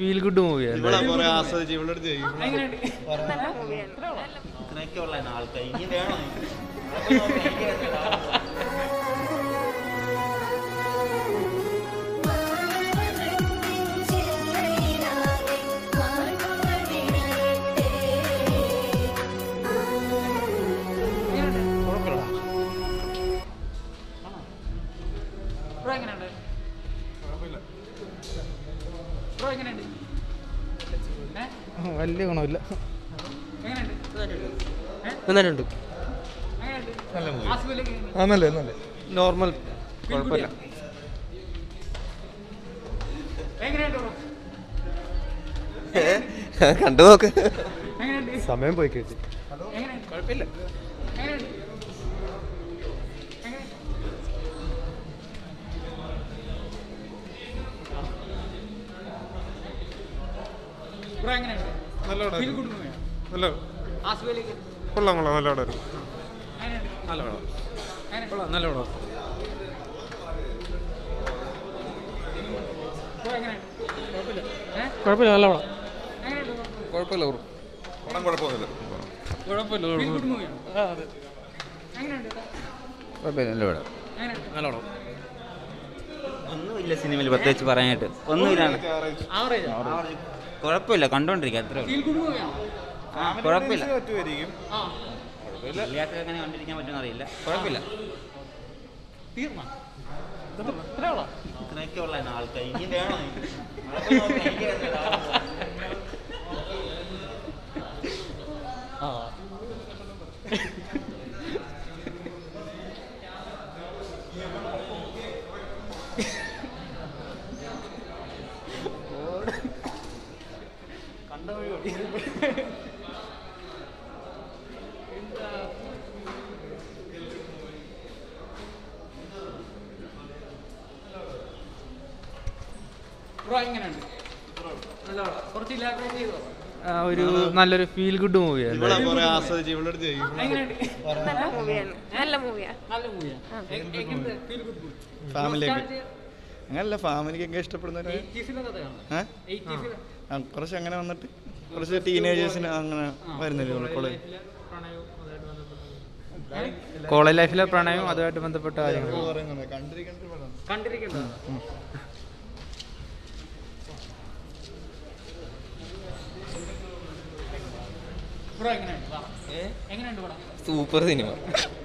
Feel good മൂവിയാണ് ഇവിടെ കുറെ ആസ്വദിച്ച് ഇവിടെ അടുത്ത് ചെയ്യും ഇത്രയൊക്കെ ഉള്ള ആൾക്കാർ ഇനി വേണോ അതൊക്കെ നോക്കി എനിക്ക് രസമില്ല. ബ്രോ എങ്ങനെയുണ്ട് ബ്രോ എങ്ങനെയുണ്ട് ഏ? വലിയ ഗുണമില്ല എങ്ങനെയുണ്ട് ഏ? നന്നായിട്ടുണ്ട് എങ്ങനെയുണ്ട് ആസിഫിലേക്ക് എങ്ങനെയുണ്ട്? ആ നല്ല നല്ല നോർമൽ കുഴപ്പമില്ല എങ്ങനെയുണ്ട് ബ്രോ കണ്ടു നോക്ക് എങ്ങനെയുണ്ട് സമയം പോയി കഴിച്ചു എങ്ങനെയുണ്ട് കുഴപ്പമില്ല എങ്ങനെയുണ്ട് എങ്ങനെ ബ്രോ എങ്ങനെയുണ്ട് നല്ല ഫീൽ ഗുഡ് മൂവിയാണ് നല്ല ആസിഫിലേക്ക് കൊള്ളാം കൊള്ളാം നല്ല പടം എങ്ങനെയുണ്ട് നല്ല പടം എങ്ങനെയുണ്ട് നല്ല പടം ബ്രോ എങ്ങനെയുണ്ട് കുഴപ്പമില്ല ഏ കുഴപ്പമില്ല നല്ല പടം എങ്ങനെയുണ്ട് ബ്രോ കുഴപ്പമില്ല ബ്രോ പടം കുഴപ്പമൊന്നുമില്ല കുഴപ്പമില്ല ഫീൽ ഗുഡ് മൂവിയാണ് എങ്ങനെയുണ്ട് കുഴപ്പമില്ല നല്ല പടം എങ്ങനെയുണ്ട് നല്ല പടം ഒന്നുമില്ല സിനിമയിൽ പ്രത്യേകിച്ച് പറയാനായിട്ട് ഒന്നുമില്ല ആവറേജ് കുഴപ്പമില്ല കണ്ടോണ്ടിരിക്കുക അത്രേ ഉള്ളൂ ഫീൽ ഗുഡ് മൂവിയാണ് ആ കുഴപ്പമില്ല പറ്റുമായിരിക്കും ആ ഇല്ലാത്ത എങ്ങനെ കണ്ടിരിക്കാൻ പറ്റുമെന്ന് അറിയില്ല കുഴപ്പമില്ല തീർന്ന ഇത്രേ ഉള്ളോ ഇത്രയൊക്കെ ഉള്ള ആൾക്കാർ ഇനി വേണോ അതൊക്കെ നോക്കി എനിക്ക് രസമില്ല. ആ ബ്രോ എങ്ങനെയുണ്ട് നല്ല പടം. കുറച്ച് ഇലാബറേറ്റ് ചെയ്തോ ഒരു നല്ലൊരു ഫീൽ ഗുഡ് മൂവിയാണ് ഇവിടെ കുറെ ആസ്വദിച്ച് ഇവിടെ അടുത്ത് ചെയ്യും എങ്ങനെയുണ്ട് നല്ല മൂവിയാണ് നല്ല മൂവിയാ നല്ല മൂവിയാണ് എങ്ങനത്തെ ഫീൽ ഗുഡ് മൂവി ഫാമിലിയൊക്കെ അങ്ങനല്ല ഫാമിലിക്കൊക്കെ ഇഷ്ടപ്പെടുന്നവരെ എയ്റ്റീസിലെ കഥയാണ് ഏ? എയ്റ്റീസിലെ ആ, കുറച്ച് അങ്ങനെ വന്നിട്ട് കുറച്ച് ടീനേജേഴ്സിന് അങ്ങനെ വരുന്നില്ല കോളേജ് പ്രണയവും അതുമായിട്ട് ബന്ധപ്പെട്ട കോളേജ് ലൈഫിലെ പ്രണയവും അതുമായിട്ട് ബന്ധപ്പെട്ട കാര്യങ്ങൾ പറയുന്നുണ്ട് കണ്ടിരിക്കേണ്ട പടം കണ്ടിരിക്കുന്നത് ബ്രോ എങ്ങനെയുണ്ട് വാ. എങ്ങനെയുണ്ട് പടം സൂപ്പർ സിനിമ